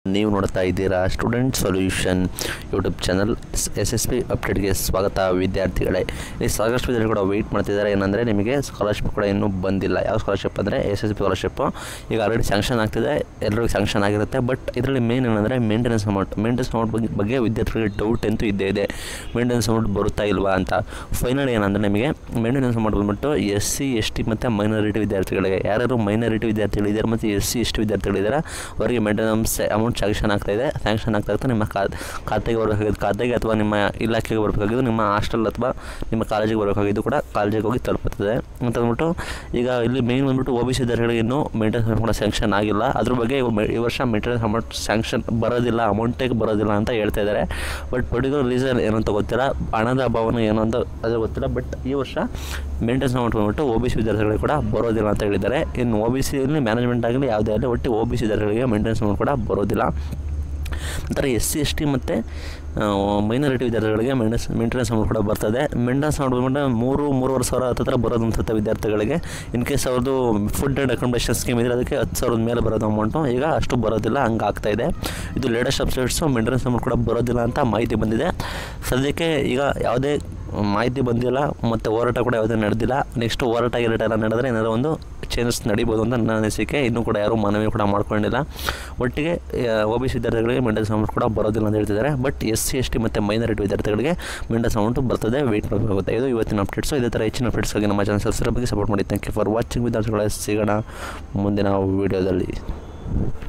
ನೀವು ನೋಡ್ತಾ ಇದ್ದೀರಾ student solution YouTube channel S S P ಅಪ್ಡೇಟ್ಗೆ ಸ್ವಾಗತ ವಿದ್ಯಾರ್ಥಿಗಳೇ ಇಲ್ಲಿ ಸಾಕಷ್ಟು ವಿದ್ಯಾರ್ಥಿಗಳು ಕೂಡ ವೆಯ್ಟ್ ಮಾಡ್ತಿದ್ದಾರೆ ಏನಂದರೆ ನಿಮಗೆ ಸ್ಕಾಲರ್ಶಿಪ್ ಕೂಡ ಇನ್ನೂ ಬಂದಿಲ್ಲ ಯಾವ ಸ್ಕಾಲರ್ಶಿಪ್ ಅಂದರೆ ಎಸ್ ಎಸ್ ಪಿ ಸ್ಕಾಲರ್ಶಿಪ್ಪು ಈಗ ಆಲ್ರೆಡಿ ಸ್ಯಾಂಕ್ಷನ್ ಆಗ್ತಿದೆ ಎಲ್ಲರಿಗೂ ಸ್ಯಾಂಕ್ಷನ್ ಆಗಿರುತ್ತೆ ಬಟ್ ಇದರಲ್ಲಿ ಮೇನ್ ಏನಂದರೆ ಮೇಂಟೆನೆನ್ಸ್ ಅಮೌಂಟ್ ಮೇಂಟೆನೆನ್ಸ್ ಅಮೌಂಟ್ ಬಗ್ಗೆ ಬಗ್ಗೆ ವಿದ್ಯಾರ್ಥಿಗಳಿಗೆ ಡೌಟ್ ಅಂತೂ ಇದ್ದೇ ಇದೆ ಮೇಂಟೆನೆನ್ಸ್ ಅಮೌಂಟ್ ಬರುತ್ತಾ ಇಲ್ವಾ ಅಂತ ಫೈನಲ್ ಏನಂದರೆ ನಿಮಗೆ ಮೇಂಟೆನೆನ್ಸ್ ಅಮೌಂಟ್ ಬಂದ್ಬಿಟ್ಟು ಎಸ್ ಸಿ ಎಸ್ ಟಿ ಮತ್ತು ಮೈನಾರಿಟಿ ವಿದ್ಯಾರ್ಥಿಗಳಿಗೆ ಯಾರ್ಯಾರು ಮೈನಾರಿಟಿ ವಿದ್ಯಾರ್ಥಿಗಳಿದ್ದಾರೆ ಮತ್ತು ಎಸ್ ಸಿ ಎಸ್ ಟಿ ವಿದ್ಯಾರ್ಥಿಗಳಿದ್ದಾರೆ ಅವರಿಗೆ ಮೇಂಟೆನೆನ್ಸ್ ಅಮೌಂಟ್ ಸ್ಯಾಂಕ್ಷನ್ ಆಗ್ತಾ ಇದೆ ಸ್ಯಾಂಕ್ಷನ್ ಆಗ್ತಾ ಇರುತ್ತೆ ನಿಮ್ಮ ಖಾ ಖಾತೆಗೆ ಬರಬೇಕಾಗಿದ್ದು ಖಾತೆಗೆ ಅಥವಾ ನಿಮ್ಮ ಇಲಾಖೆಗೆ ಬರಬೇಕಾಗಿದ್ದು ನಿಮ್ಮ ಹಾಸ್ಟೆಲ್ ಅಥವಾ ನಿಮ್ಮ ಕಾಲೇಜಿಗೆ ಬರಬೇಕಾಗಿದ್ದು ಕೂಡ ಕಾಲೇಜಿಗೆ ಹೋಗಿ ತಲುಪುತ್ತದೆ ಅಂತ ಅಂದ್ಬಿಟ್ಟು ಈಗ ಇಲ್ಲಿ ಮೇನ್ ಬಂದ್ಬಿಟ್ಟು ಒ ಬಿ ಸಿ ವಿದ್ಯಾರ್ಥಿಗಳಿಗೆ ಇನ್ನೂ ಮೇಂಟೆನೆನ್ಸ್ ಅಮೌಂಟ್ ಕೂಡ ಸ್ಯಾಂಕ್ಷನ್ ಆಗಿಲ್ಲ ಅದ್ರ ಬಗ್ಗೆ ಇವ- ಈ ವರ್ಷ ಮೇಂಟೆನೆನ್ಸ್ ಅಮೌಂಟ್ ಸ್ಯಾಂಕ್ಷನ್ ಬರೋದಿಲ್ಲ ಅಮೌಂಟೇ ಬರೋದಿಲ್ಲ ಅಂತ ಹೇಳ್ತಾ ಇದ್ದಾರೆ ಬಟ್ ಪರ್ಟಿಕ್ಯುಲರ್ ರೀಸನ್ ಏನು ಅಂತ ಗೊತ್ತಿಲ್ಲ ಹಣದ ಅಭಾವನ ಏನು ಅಂತ ಅದು ಗೊತ್ತಿಲ್ಲ ಬಟ್ ಈ ವರ್ಷ ಮೇಂಟೆನೆನ್ಸ್ ಅಮೌಂಟ್ ಬಂದ್ಬಿಟ್ಟು ಒ ಬಿ ಸಿ ವಿದ್ಯಾರ್ಥಿಗಳಿಗೆ ಕೂಡ ಬರೋದಿಲ್ಲ ಅಂತ ಹೇಳಿದ್ದಾರೆ ಇನ್ನು ಒ ಬಿ ಸಿಯಲ್ಲಿ ಮ್ಯಾನೇಜ್ಮೆಂಟ್ ಆಗಲಿ ಯಾವುದೇ ಆಗಲಿ ಒಟ್ಟು ಒ ಬಿ ಸಿ ವಿದ್ಯಾರ್ಥಿಗಳಿಗೆ ಮೇಂಟೆನೆನ್ಸ್ ಅಮೌಂಟ್ ಕೂಡ ಬರೋದಿಲ್ಲ ನಂತರ ಎಸ್ ಸಿ ಎಸ್ ಟಿ ಮತ್ತು ಮೈನಾರಿಟಿ ವಿದ್ಯಾರ್ಥಿಗಳಿಗೆ ಮೇಂಟೆನೆನ್ಸ್ ಮೇಂಟೆನೆನ್ಸ್ ಅಮೌಂಟ್ ಕೂಡ ಬರ್ತದೆ ಮೇಂಟೆನೆನ್ಸ್ ಅಮೌಂಟ್ ಬಂದ್ಬಿಟ್ಟು ಮೂರು ಮೂರುವರೆ ಸಾವಿರ ಹತ್ತಿರ ಬರೋದು ಅನ್ಸುತ್ತೆ ವಿದ್ಯಾರ್ಥಿಗಳಿಗೆ ಇನ್ ಕೇಸ್ ಅವ್ರದ್ದು ಫುಡ್ ಆ್ಯಂಡ್ ಅಕಾಮಿಡೇಷನ್ ಸ್ಕೀಮ್ ಇದ್ದರೆ ಅದಕ್ಕೆ ಹತ್ತು ಸಾವಿರದ ಮೇಲೆ ಬರೋದು ಅಮೌಂಟು ಈಗ ಅಷ್ಟು ಬರೋದಿಲ್ಲ ಹಂಗೆ ಆಗ್ತಾ ಇದೆ ಇದು ಲೇಟೆಸ್ಟ್ ಅಪ್ಡೇಟ್ಸು ಮೇಂಟೆನೆನ್ಸ್ ಅಮೌಂಟ್ ಕೂಡ ಬರೋದಿಲ್ಲ ಅಂತ ಮಾಹಿತಿ ಬಂದಿದೆ ಸದ್ಯಕ್ಕೆ ಈಗ ಯಾವುದೇ ಮಾಹಿತಿ ಬಂದಿಲ್ಲ ಮತ್ತು ಹೋರಾಟ ಕೂಡ ಯಾವುದೇ ನಡೆದಿಲ್ಲ ನೆಕ್ಸ್ಟ್ ಹೋರಾಟ ಗಿರಾಟ ಎಲ್ಲ ನಡೆದ್ರೆ ಏನಾದರೂ ಒಂದು ಚೇಂಜಸ್ ನಡೀಬೋದು ಅಂತ ನನ್ನ ಅನಿಸಿಕೆ ಇನ್ನೂ ಕೂಡ ಯಾರೂ ಮನವಿ ಕೂಡ ಮಾಡ್ಕೊಂಡಿಲ್ಲ ಒಟ್ಟಿಗೆ ಒ ಬಿ ಸಿ ವಿದ್ಯಾರ್ಥಿಗಳಿಗೆ ಮೇಂಟೆನೆನ್ಸ್ ಅಮೌಂಟ್ ಕೂಡ ಬರೋದಿಲ್ಲ ಅಂತ ಹೇಳ್ತಿದ್ದಾರೆ but S C S T ಮತ್ತು ಮೈನಾರಿಟಿ ವಿದ್ಯಾರ್ಥಿಗಳಿಗೆ ಮೇಂಟೆನೆನ್ಸ್ ಅಮೌಂಟ್ ಬರ್ತದೆ ವೆಯ್ಟ್ ಮಾಡಬೇಕಾಗುತ್ತೆ ಇದು ಇವತ್ತಿನ ಅಪ್ಡೇಟ್ಸು ಇದೇ ಥರ ಹೆಚ್ಚಿನ ಅಪ್ಡೇಟ್ಸ್ಗಾಗಿ ನಮ್ಮ ಚಾನಲ್ ಸಬ್ಸ್ಕ್ರೈಬ್ ಬಗ್ಗೆ ಸಪೋರ್ಟ್ ಮಾಡಿ ಥ್ಯಾಂಕ್ ಯು ಫಾರ್ ವಾಚಿಂಗ್ ವಿದ್ಯಾರ್ಥಿಗಳೇ ಸಿಗೋಣ ಮುಂದಿನ ವೀಡಿಯೋದಲ್ಲಿ